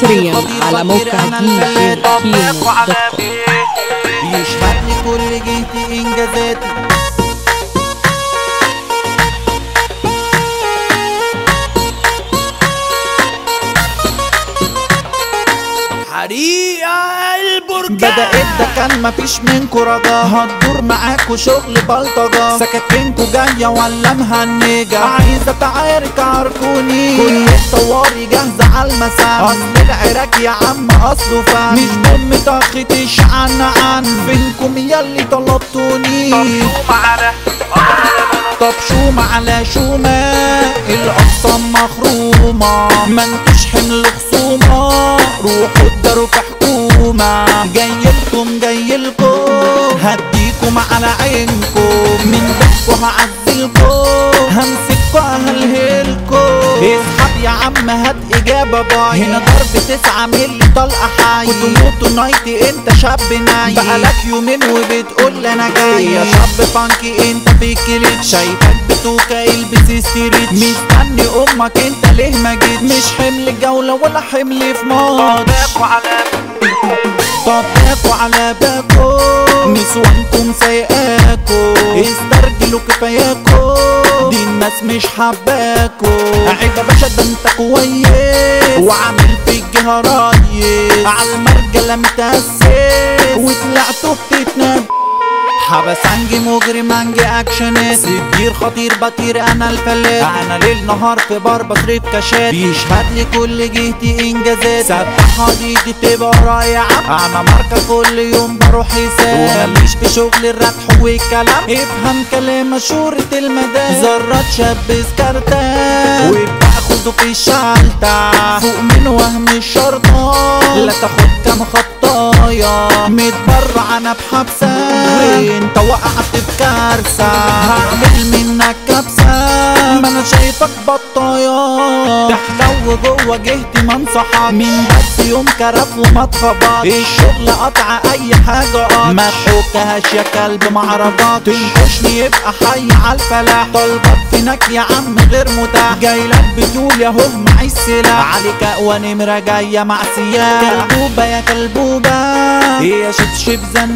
حصريا على موقع دي جي كيمو دوت كوم يشهد لي كل جهتي انجازاتي حريقة البركان بدأت ده كان مفيش منكو رجا هتدور معاكو شغل بلطجة سكاكينكو جاية ولا مهنجة عايزة تعارك عاركوني كل الطواري جاهزة عالمسام أصل العراك يا عم أصله فن مش بوم طاقتش عن عن فينكم ياللي طلبتوني طب شومة على شومة الأقسام مخرومة ما انتوش حمل خصومة روحوا اتداروا في حكومة جايلكم جايلكم هديكم على عينكم من بكوا هعزلكم همسكوا هلهلكم اسحب يا عم هات اجابة باي هنا ضرب تسعة ملي طلقة حي وتموتوا نايتي انت شاب نايم بقالك يومين وبتقول انا جاي يا شاب فانكي انت في كليت شايفك بتوكا البس ستريت مستني امك انت ليه ما جيت مش حمل جولة ولا حمل في ماتش طب تاكوا على باكو نسوانكم سايقاكو استرجلوا كفاياكو دي الناس مش حباكو عيب يا باشا ده انت كويس وعامل في الجهة ريس عالمرجلة متأسس وطلعتوا بتتنبس حبسنجي مجرم انجي اكشنست كبير خطير بطير انا الفلات انا ليل نهار في بار بصرف كاشات بيشهد لي كل جهتي انجازات سبح حديدي بتبقى رايعة انا ماركة كل يوم بروح حساب ومليش في شغل الربح والكلام افهم كلام مشهورة المدى ذرات شاب سكرتان وباخده في الشالتة فوق من وهم الشرطة لا تاخد كام خطايا متبرع انا بحبسة انت وقعت في كارثة هعمل منك كبسة ما انا شايفك بطايا تحلو جوه جهتي ما انصحك من بس يوم كرف وما اتخبط الشغل قطع اي حاجة قطع ما تحكهاش يا كلب معرضات تنكشني يبقى حي عالفلاح طلبك فينك يا عم غير متاح جاي لك بتقول يا هو معي السلاح عليك اقوى نمرة جاية مع سياح كلبوبة يا كلبوبة يا شبشب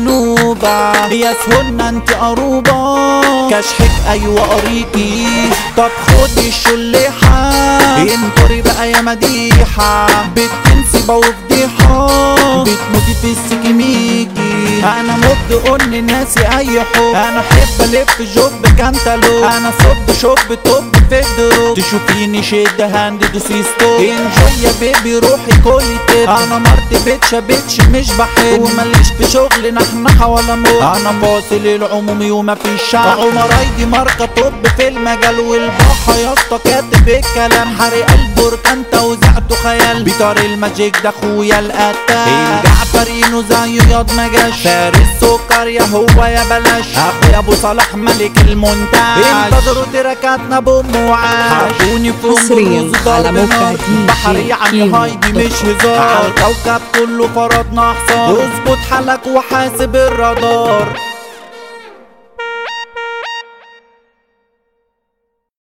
زنوبة يا سهولنا انت قروبة كشحك ايوه قريتي طب خدي الشليحة انطري بقى يا مديحة بتنسي وفضيحة بتموتي في السكيميكي انا مد قولي ناسي اي حب انا احب الف جوب كانتالوب انا صب شوب توب في الدروب تشوفيني شد هاند دوسي ستوب انجوي يا بيبي روحي كلي تب انا مرت بيتش بيتش مش بحب ومليش في شغل نحنحة ولا موت انا باصل العمومي وما فيش شعب عمر ايدي ماركة توب في المجال والبحة يا اسطى كاتب الكلام حرق البركان توزعته خيال بيطار الماجيك ده اخويا القتال الجعفرينو زيه ياض ما جاش فارس سكر يا هو يا بلاش اخويا ابو صلاح ملك المونتاج انتظروا تراكاتنا بام وعاش حبوني في حصرياً أمبروز على ضرب موقع نار. دي بحري جي عن كيمو هايدي دوت مش كوم. هزار على الكوكب كله فرضنا حصار اظبط حالك وحاسب الرادار